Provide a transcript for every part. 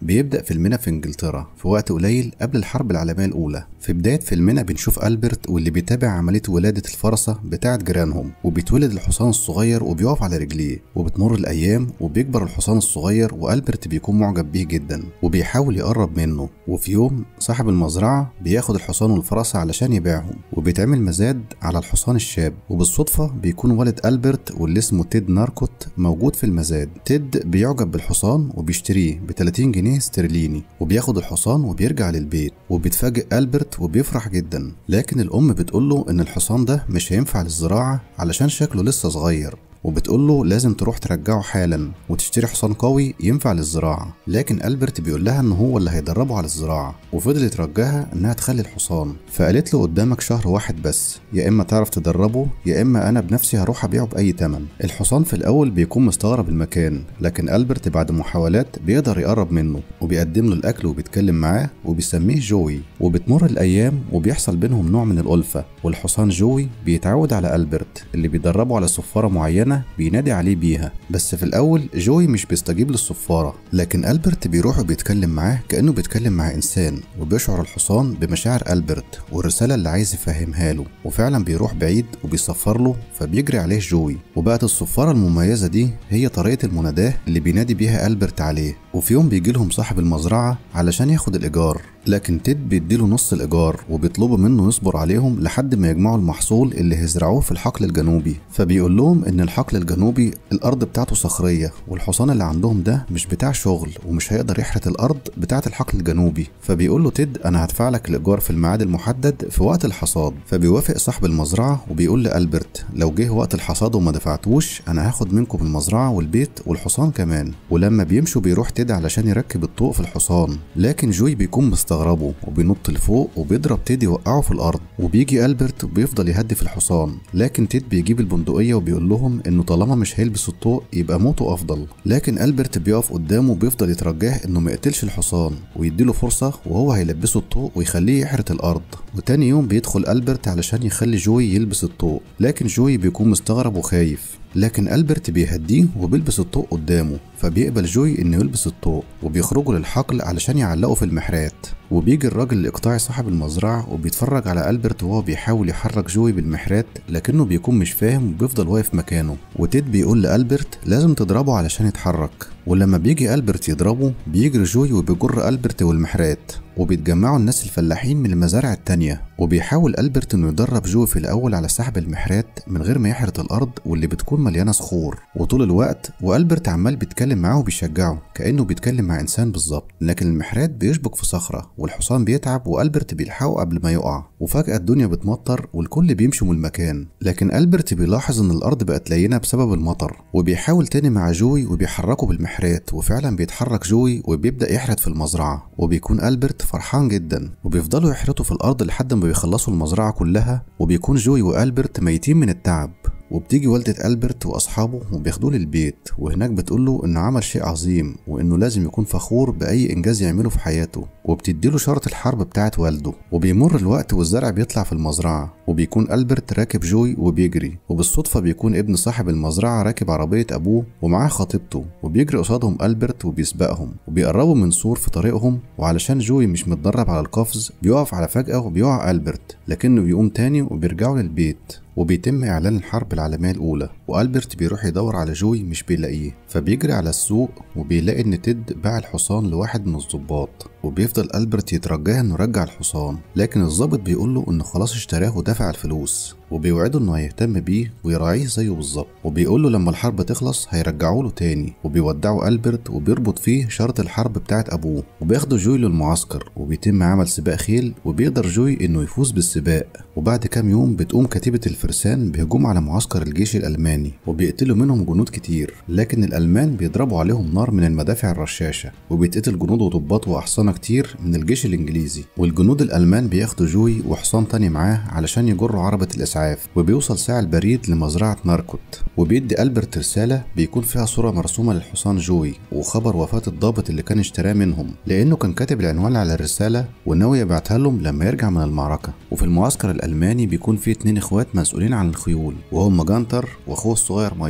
بيبدأ فيلمنا في إنجلترا في وقت قليل قبل الحرب العالمية الأولى في بداية فيلمنا بنشوف ألبرت واللي بيتابع عملية ولادة الفرسة بتاعة جيرانهم وبيتولد الحصان الصغير وبيقف على رجليه وبتمر الأيام وبيكبر الحصان الصغير وألبرت بيكون معجب بيه جدا وبيحاول يقرب منه وفي يوم صاحب المزرعة بياخد الحصان والفرسة علشان يبيعهم وبيتعمل مزاد على الحصان الشاب وبالصدفة بيكون والد ألبرت واللي اسمه تيد ناركوت موجود في المزاد تيد بيعجب بالحصان وبيشتريه ب 30 جنيه استرليني وبياخد الحصان وبيرجع للبيت وبيتفاجئ ألبرت وبيفرح جدا لكن الأم بتقوله إن الحصان ده مش هينفع للزراعة علشان شكله لسه صغير وبتقول له لازم تروح ترجعه حالا وتشتري حصان قوي ينفع للزراعة لكن ألبرت بيقول لها إن هو اللي هيدربه على الزراعة وفضل يترجاها إنها تخلي الحصان فقالت له قدامك شهر واحد بس يا إما تعرف تدربه يا إما أنا بنفسي هروح أبيعه بأي تمن الحصان في الأول بيكون مستغرب المكان لكن ألبرت بعد محاولات بيقدر يقرب منه وبيقدم له الأكل وبيتكلم معاه وبيسميه جوي وبتمر الأيام وبيحصل بينهم نوع من الألفة والحصان جوي بيتعود على ألبرت اللي بيدربه على صفارة معينة بينادي عليه بيها بس في الأول جوي مش بيستجيب للصفارة لكن ألبرت بيروح وبيتكلم معاه كأنه بيتكلم مع إنسان وبيشعر الحصان بمشاعر ألبرت والرسالة اللي عايز يفهمها له وفعلا بيروح بعيد وبيصفر له فبيجري عليه جوي وبقت الصفارة المميزة دي هي طريقة المناداة اللي بينادي بيها ألبرت عليه وفي يوم بيجي لهم صاحب المزرعة علشان ياخد الإيجار لكن تيد بيديله نص الإيجار وبيطلبوا منه يصبر عليهم لحد ما يجمعوا المحصول اللي هيزرعوه في الحقل الجنوبي فبيقول لهم إن الحقل الجنوبي الأرض بتاعته صخرية والحصان اللي عندهم ده مش بتاع شغل ومش هيقدر يحرث الأرض بتاعة الحقل الجنوبي فبيقول له تيد أنا هدفع لك الإيجار في الميعاد المحدد في وقت الحصاد فبيوافق صاحب المزرعة وبيقول لألبرت لو جه وقت الحصاد وما دفعتوش أنا هاخد منكم المزرعة والبيت والحصان كمان ولما بيمشوا بيروح تيد علشان يركب الطوق في الحصان لكن جوي بيكون مستغربه وبينط لفوق وبيضرب تيد يوقعه في الأرض وبيجي ألبرت وبيفضل يهدي في الحصان لكن تيد بيجيب البندقية وبيقول لهم إنه طالما مش هيلبس الطوق يبقى موته أفضل لكن ألبرت بيقف قدامه وبيفضل يترجاه إنه ما يقتلش الحصان ويديله فرصة وهو هيلبسه الطوق ويخليه يحرث الأرض وتاني يوم بيدخل ألبرت علشان يخلي جوي يلبس الطوق لكن جوي بيكون مستغرب وخايف لكن ألبرت بيهديه وبيلبس الطوق قدامه فبيقبل جوي إنه يلبس الطوق وبيخرجوا للحقل علشان يعلقوا في المحرات وبيجي الراجل الإقطاعي صاحب المزرعة وبيتفرج على ألبرت وهو بيحاول يحرك جوي بالمحرات لكنه بيكون مش فاهم وبيفضل واقف مكانه وتيد بيقول لألبرت لازم تضربه علشان يتحرك ولما بيجي ألبرت يضربه بيجري جوي وبيجر ألبرت والمحرات وبيتجمعوا الناس الفلاحين من المزارع التانية وبيحاول ألبرت إنه يدرب جوي في الأول على سحب المحرات من غير ما يحرث الأرض واللي بتكون مليانة صخور وطول الوقت وألبرت عمال بيتكلم معاه وبيشجعه كأنه بيتكلم مع إنسان بالظبط لكن المحرات بيشبك في صخرة والحصان بيتعب وألبرت بيلحقه قبل ما يقع وفجأة الدنيا بتمطر والكل بيمشي من المكان لكن ألبرت بيلاحظ إن الأرض بقت لينة بسبب المطر وبيحاول تاني مع جوي وبيحركه بالمحرات وفعلا بيتحرك جوي وبيبدأ يحرث في المزرعة وبيكون ألبرت فرحان جدا وبيفضلوا يحرثوا في الأرض لحد ما بيخلصوا المزرعة كلها وبيكون جوي وألبرت ميتين من التعب وبتيجي والدة ألبرت وأصحابه وبياخدوه للبيت وهناك بتقوله إنه عمل شيء عظيم وإنه لازم يكون فخور بأي إنجاز يعمله في حياته وبتديله شرط الحرب بتاعت والده وبيمر الوقت والزرع بيطلع في المزرعة وبيكون ألبرت راكب جوي وبيجري وبالصدفة بيكون ابن صاحب المزرعة راكب عربية أبوه ومعاه خطيبته وبيجري قصادهم ألبرت وبيسبقهم وبيقربوا من سور في طريقهم وعلشان جوي مش متدرب على القفز بيقف على فجأة وبيقع ألبرت لكنه بيقوم تاني وبيرجعوا للبيت وبيتم إعلان الحرب العالمية الأولى وألبرت بيروح يدور على جوي مش بيلاقيه فبيجري على السوق وبيلاقي إن تيد باع الحصان لواحد من الضباط وبيفضل ألبرت يترجاه إنه يرجع الحصان لكن الضابط بيقول له إنه خلاص اشتراه ودفع الفلوس وبيوعده انه هيهتم بيه ويراعيه زيه بالظبط وبيقول له لما الحرب تخلص هيرجعوا له تاني وبيودعوا ألبرت وبيربط فيه شرط الحرب بتاعت ابوه وبياخدوا جوي للمعسكر وبيتم عمل سباق خيل وبيقدر جوي انه يفوز بالسباق وبعد كام يوم بتقوم كتيبة الفرسان بهجوم على معسكر الجيش الألماني وبيقتلوا منهم جنود كتير لكن الألمان بيضربوا عليهم نار من المدافع الرشاشة وبيتقتل جنود وضباط وأحصنة كتير من الجيش الإنجليزي والجنود الألمان بياخدوا جوي وحصان تاني معاه علشان يجروا عربة الإسعاف وبيوصل ساعة البريد لمزرعة ناركوت وبيدي ألبرت رسالة بيكون فيها صورة مرسومة للحصان جوي وخبر وفاة الضابط اللي كان اشتراه منهم لأنه كان كاتب العنوان على الرسالة وناوي يبعتها لهم لما يرجع من المعركة وفي المعسكر الألماني بيكون فيه اتنين إخوات مسؤولين عن الخيول وهم جانتر وأخوه الصغير مايكل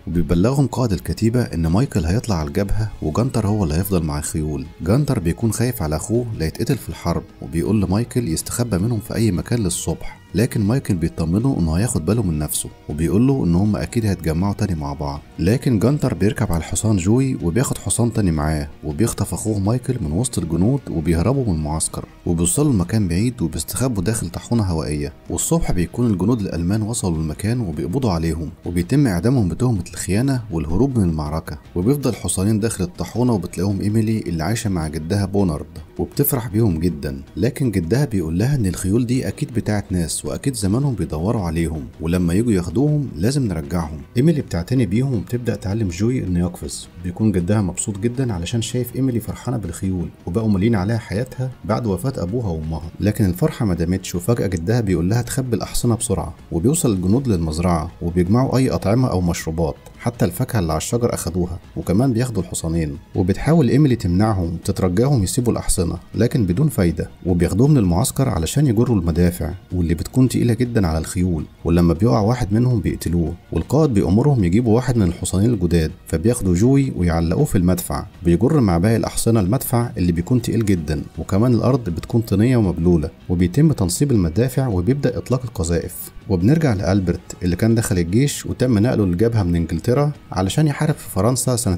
وبيبلغهم قائد الكتيبة إن مايكل هيطلع على الجبهة وجانتر هو اللي هيفضل مع الخيول جانتر بيكون خايف على أخوه لا يتقتل في الحرب وبيقول لمايكل يستخبى منهم في أي مكان للصبح لكن مايكل بيطمنه انه هياخد باله من نفسه وبيقول له ان هم اكيد هيتجمعوا تاني مع بعض لكن جانتر بيركب على الحصان جوي وبياخد حصان تاني معاه وبيخطف اخوه مايكل من وسط الجنود وبيهربوا من المعسكر وبيوصلوا لمكان بعيد وبيستخبوا داخل طاحونه هوائيه والصبح بيكون الجنود الالمان وصلوا المكان وبيقبضوا عليهم وبيتم اعدامهم بتهمه الخيانه والهروب من المعركه وبيفضل الحصانين داخل الطاحونه وبتلاقيهم ايميلي اللي عايشه مع جدها بونارد وبتفرح بيهم جدا لكن جدها بيقول لها ان الخيول دي اكيد بتاعت ناس واكيد زمانهم بيدوروا عليهم ولما يجوا ياخدوهم لازم نرجعهم ايميلي بتعتني بيهم وبتبدا تعلم جوي انه يقفز بيكون جدها مبسوط جدا علشان شايف ايميلي فرحانه بالخيول وبقوا مالين عليها حياتها بعد وفاه ابوها وامها لكن الفرحه ما دامتش وفجاه جدها بيقول لها تخبي الاحصنه بسرعه وبيوصل الجنود للمزرعه وبيجمعوا اي اطعمه او مشروبات حتى الفاكهه اللي على الشجر اخدوها وكمان بياخدوا الحصانين وبتحاول ايميلي تمنعهم وتترجاهم يسيبوا الاحصنه لكن بدون فايده وبياخدوهم للمعسكر علشان يجروا المدافع واللي بتكون تقيله جدا على الخيول ولما بيقع واحد منهم بيقتلوه والقائد بيأمرهم يجيبوا واحد من الحصانين الجداد فبياخدوا جوي ويعلقوه في المدفع بيجر مع باقي الاحصنه المدفع اللي بيكون تقيل جدا وكمان الارض بتكون طينيه ومبلوله وبيتم تنصيب المدافع وبيبدا اطلاق القذائف وبنرجع لألبرت اللي كان دخل الجيش وتم نقله للجبهة من انجلترا علشان يحارب في فرنسا سنة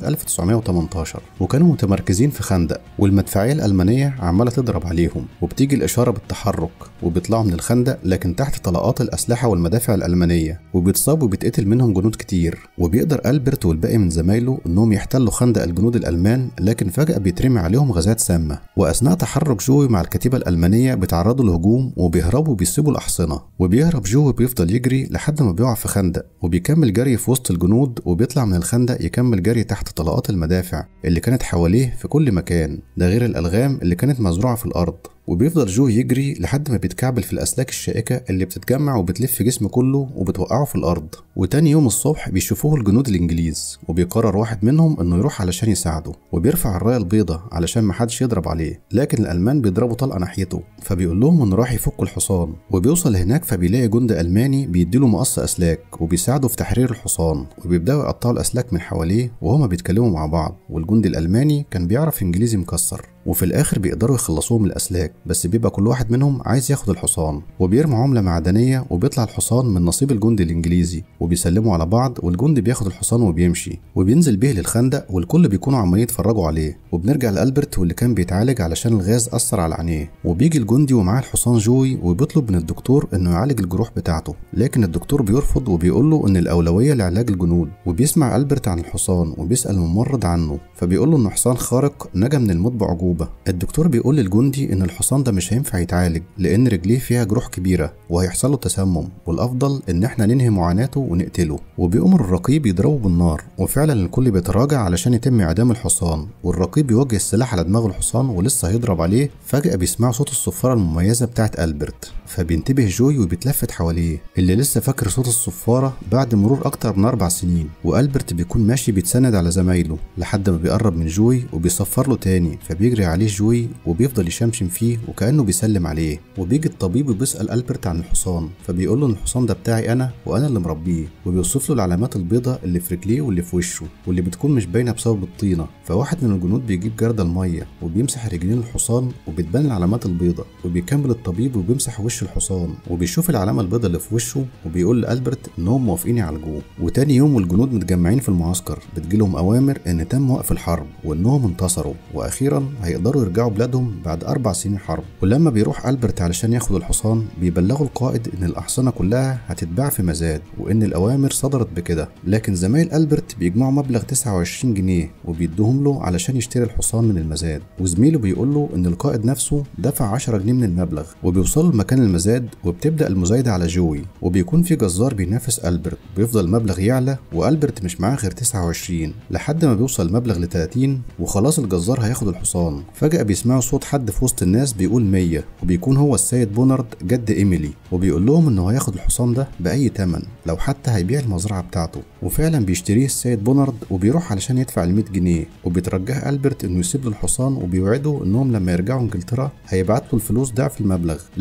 1918 وكانوا متمركزين في خندق والمدفعية الألمانية عمالة تضرب عليهم وبتيجي الإشارة بالتحرك وبيطلعوا من الخندق لكن تحت طلقات الأسلحة والمدافع الألمانية وبيتصاب وبيتقتل منهم جنود كتير وبيقدر ألبرت والباقي من زمايله إنهم يحتلوا خندق الجنود الألمان لكن فجأة بيترمي عليهم غازات سامة وأثناء تحرك جوي مع الكتيبة الألمانية بيتعرضوا لهجوم وبيهربوا وبيسيبوا الأحصنة وبيهرب جوي بيفضل يجري لحد ما بيقع في خندق وبيكمل جري في وسط الجنود وبيطلع من الخندق يكمل جري تحت طلقات المدافع اللي كانت حواليه في كل مكان ده غير الألغام اللي كانت مزروعة في الأرض وبيفضل جو يجري لحد ما بيتكعبل في الأسلاك الشائكة اللي بتتجمع وبتلف جسمه كله وبتوقعه في الأرض وتاني يوم الصبح بيشوفوه الجنود الإنجليز وبيقرر واحد منهم إنه يروح علشان يساعده وبيرفع الراية البيضة علشان محدش يضرب عليه لكن الألمان بيضربوا طلقة ناحيته فبيقول لهم إنه راح يفك الحصان وبيوصل هناك فبيلاقي جند ألماني بيديله مقص أسلاك وبيساعده في تحرير الحصان وبيبدأوا يقطعوا الأسلاك من حواليه وهما بيتكلموا مع بعض والجندي الألماني كان بيعرف إنجليزي مكسر وفي الآخر بيقدروا يخلصوهم من الأسلاك بس بيبقى كل واحد منهم عايز ياخد الحصان وبيرموا عملة معدنية وبيطلع الحصان من نصيب الجندي الإنجليزي وبيسلموا على بعض والجندي بياخد الحصان وبيمشي وبينزل بيه للخندق والكل بيكونوا عمالين يتفرجوا عليه وبنرجع لألبرت واللي كان بيتعالج علشان الغاز أثر على عينيه وبيجي الجندي ومعاه الحصان جوي وبيطلب من الدكتور إنه يعالج الجروح بتاعته لكن الدكتور بيرفض وبيقول له إن الأولوية لعلاج الجنود وبيسمع ألبرت عن الحصان وبيسأل الممرض عنه فبيقول له إنه حصان خارق نجا من الموت بعجوبة الدكتور بيقول للجندي إن الحصان ده مش هينفع يتعالج لأن رجليه فيها جروح كبيرة وهيحصل له تسمم والأفضل إن إحنا ننهي معاناته ونقتله وبيأمر الرقيب يضربه بالنار وفعلا الكل بيتراجع علشان يتم إعدام الحصان والرقيب بيوجه السلاح على دماغ الحصان ولسه هيضرب عليه فجأة بيسمعوا صوت الصفارة المميزة بتاعت ألبرت فبينتبه جوي وبيتلفت حواليه اللي لسه فاكر صوت الصفارة بعد مرور أكتر من أربع سنين وألبرت بيكون ماشي بيتسند على زمايله لحد ما بيقرب من جوي وبيصفر له تاني فبيجري عليه جوي وبيفضل يشمشم فيه وكأنه بيسلم عليه وبيجي الطبيب وبيسأل ألبرت عن الحصان فبيقول له إن الحصان ده بتاعي أنا وأنا اللي مربيه وبيوصف له العلامات البيضاء اللي في رجليه واللي في وشه واللي بتكون مش باينة بسبب الطينة فواحد من الجنود بيجيب جردل المية وبيمسح رجلين الحصان وبتبان العلامات البيضاء وبيكمل الطبيب وبيمسح وش الحصان وبيشوف العلامة البيضاء اللي في وشه وبيقول لألبرت إنهم موافقين يعالجوه وتاني يوم والجنود متجمعين في المعسكر بتجيلهم أوامر إن تم وقف الحرب وإنهم انتصروا وأخيرا هيقدروا يرجعوا بلادهم بعد أربع سنين حرب ولما بيروح ألبرت علشان ياخد الحصان بيبلغوا القائد إن الأحصنة كلها هتتباع في مزاد وإن الأوامر صدرت بكده لكن زمايل ألبرت بيجمعوا مبلغ 29 جنيه وبيدوهم له علشان يشتري الحصان من المزاد وزميله بيقول له إن القائد نفسه دفع 10 جنيه من المبلغ وبيوصلوا لمكان المزاد وبتبدأ المزايدة على جوي وبيكون في جزار بينافس ألبرت بيفضل المبلغ يعلى وألبرت مش معاه غير 29 لحد ما بيوصل المبلغ ل 30 وخلاص الجزار هياخد الحصان فجأة بيسمعوا صوت حد في وسط الناس بيقول 100 وبيكون هو السيد بونارد جد إيميلي وبيقول لهم إنه هياخد الحصان ده بأي تمن لو حتى هيبيع المزرعة بتاعته وفعلا بيشتريه السيد بونارد وبيروح علشان يدفع ال 100 جنيه وبيترجاه ألبرت إنه يسيب له الحصان وبيوعده إنهم لما يرجعوا إنجلترا هيبعت له الفلوس ضعف المبلغ لكن السيد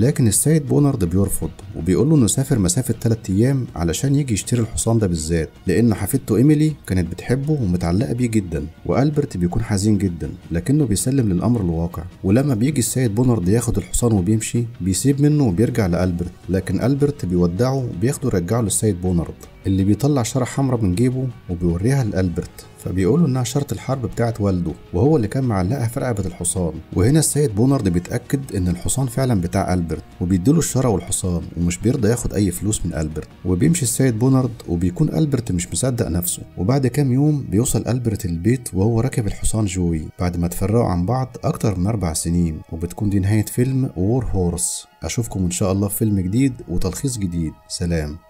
السيد بونارد بيرفض وبيقول له انه سافر مسافه 3 ايام علشان يجي يشتري الحصان ده بالذات لان حفيدته ايميلي كانت بتحبه ومتعلقه بيه جدا والبرت بيكون حزين جدا لكنه بيسلم للامر الواقع ولما بيجي السيد بونارد ياخد الحصان وبيمشي بيسيب منه وبيرجع لالبرت لكن البرت بيودعه وبياخده يرجعه للسيد بونارد اللي بيطلع شرح حمراء من جيبه وبيوريها لألبرت فبيقولوا انها شرط الحرب بتاعت والده وهو اللي كان معلقها في رقبه الحصان وهنا السيد بونارد بيتاكد ان الحصان فعلا بتاع البرت وبيديله الشرع والحصان ومش بيرضى ياخد اي فلوس من البرت وبيمشي السيد بونارد وبيكون البرت مش مصدق نفسه وبعد كام يوم بيوصل البرت البيت وهو راكب الحصان جوي بعد ما تفرقوا عن بعض اكتر من اربع سنين وبتكون دي نهايه فيلم وور هورس اشوفكم ان شاء الله في فيلم جديد وتلخيص جديد سلام